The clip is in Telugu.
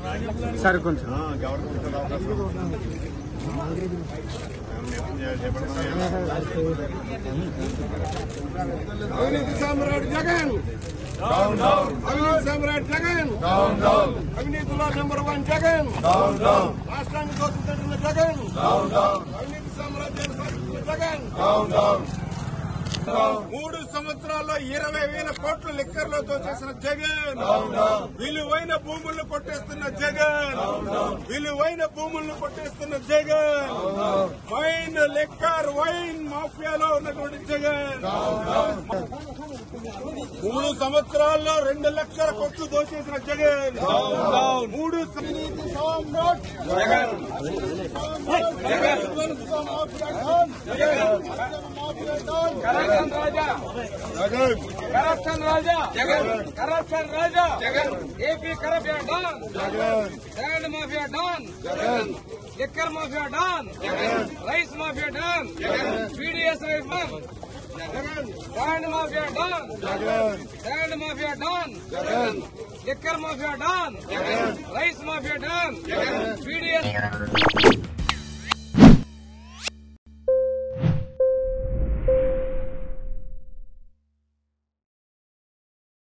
సార్ కొంచెం గవర్నమెంట్ అవకాశం అవినీతి సామ్రాట్ జగన్ అవినీతి సామ్రాట్ జగన్ అవినీతిలో నెంబర్ వన్ జగన్ రాష్ట్రాన్ని దోచుకుంటున్న జగన్ అవినీతి సామ్రాజ్యాన్ని సాధిస్తున్న జగన్ మూడు సంవత్సరాల్లో ఇరవై వేల కోట్ల లిక్కర్లతో చేసిన జగన్ విలువైన భూములను కొట్టేస్తున్న జగన్ విలువైన భూములను కొట్టేస్తున్న జగన్ వైన్ లిక్కర్ వైన్ మాఫియాలో ఉన్నటువంటి జగన్ మూడు సంవత్సరాల్లో రెండు లక్షల కోట్లు దోచేసిన జగన్ మూడు అవినీతి సామ్రాట్ జగన్ కరప్షన్ రాజా జగన్ కరప్షన్ రాజా కరప్షన్ రాజా AP corruption don land mafia don liquor mafia don rice mafia don PDS rice don land mafia don land mafia don liquor mafia don rice mafia don PDS